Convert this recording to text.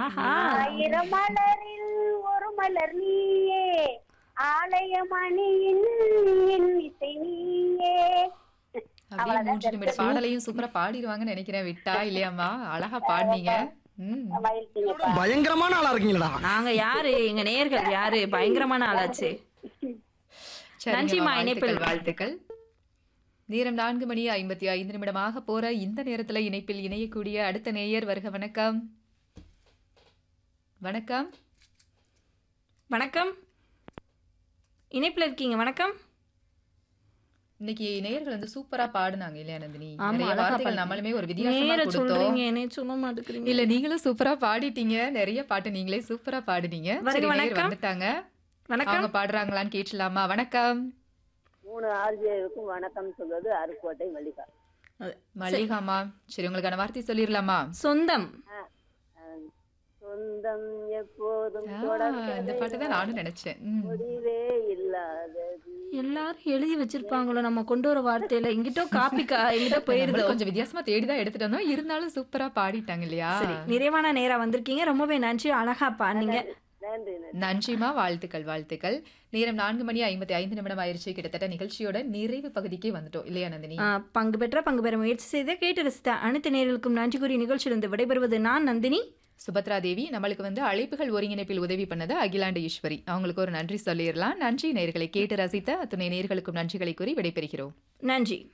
ஆஹா ஆயிரம் மலரில் ஒரு மலர் நீயே ஆலய மணியின் என் இசை நீயே அப்படியே மூன்று நிமிட பாடலையும் சூப்பரா பாடிடுவாங்கன்னு நினைக்கிறேன் விட்டா இல்லையாம்மா அழகா பாடினீங்க ம் மகிழ்ச்சிங்கப்பா பயங்கரமான ஆளா இருக்கீங்களா நாங்க யாரு எங்க நேயர்கள் யாரு பயங்கரமான ஆளாச்சு சரிங்கம்மா, நன்றிம்மா, வாழ்த்துக்கள் இணைப்பில். வாழ்த்துக்கள் நேரம் நான்கு மணி ஐம்பத்தி ஐந்து நிமிடமாக போற இந்த நேரத்துல இணைப்பில் இணையக்கூடிய அடுத்த நேயர் வருக வணக்கம் வணக்கம் வணக்கம் இணைப்புல இருக்கீங்க வணக்கம் இன்னைக்கு நேயர்கள் வந்து சூப்பரா பாடுனாங்க இல்லையா நந்தினி ஆமா, நிறைய அழகா வார்த்தைகள் பாடுனீங்க. நம்மளுமே ஒரு வித்தியாசமா நேர கொடுத்தோம் சொல்றீங்க என்ன சொல்ல மாட்டேங்கிறீங்க இல்ல நீங்களும் சூப்பரா பாடிட்டீங்க நிறைய பாட்டு நீங்களே சூப்பரா பாடுனீங்க வருக சரி, நேயர் வணக்கம். வந்துட்டாங்க வணக்கம் அவங்க பாடுறாங்களான்னு கேட்டலாமா வணக்கம் மூணு ஆர்ஜிக்கும் வணக்கம் சொல்வது அருக்கோட்டை மல்லிகா மல்லிகாமா சரி உங்களுக்கான வார்த்தை சொல்லிடலாமா சொந்தம் சொந்தம் எப்போதும் ஆ, இந்த பாட்டு தான் நானும் நினைச்சேன் ம். முடிவே இல்லாதது எல்லாரும் எழுதி வச்சிருப்பாங்களோ நம்ம கொண்டு வர வார்த்தையில எங்கிட்டோ காப்பிக்கா எங்கிட்ட போயிருதோ நம்மளும் கொஞ்சம் வித்தியாசமா தேடி தான் எடுத்துட்டு வந்தோம் இருந்தாலும் சூப்பரா பாடிட்டாங்க இல்லையா சரி நிறைவான நேரா வந்திருக்கீங்க ரொம்பவே நன்றி அழகா பாடுனீங்க நன்றி நன்றி நன்றிமா வாழ்த்துக்கள் வாழ்த்துக்கள் நேரம் நான்கு மணி ஐம்பத்தி ஐந்து நிமிடம் ஆயிருச்சு கிட்டத்தட்ட நிகழ்ச்சியோட நிறைவு பகுதிக்கே வந்துட்டோம் இல்லையா நந்தினி ஆ, பங்கு பெற்ற பங்கு பெற முயற்சி செய்த கேட்டு ரசித்த அனைத்து நேர்களுக்கும் நன்றி கூறி நிகழ்ச்சியிலிருந்து விடைபெறுவது நான் நந்தினி சுபத்ரா தேவி நம்மளுக்கு வந்து அழைப்புகள் ஒருங்கிணைப்பில் உதவி பண்ணது அகிலாண்ட ஈஸ்வரி அவங்களுக்கு ஒரு நன்றி சொல்லிடலாம் நன்றி நேர்களை கேட்டு ரசித்த அத்துணை நேர்களுக்கும் நன்றிகளை கூறி விடைபெறுகிறோம் நன்றி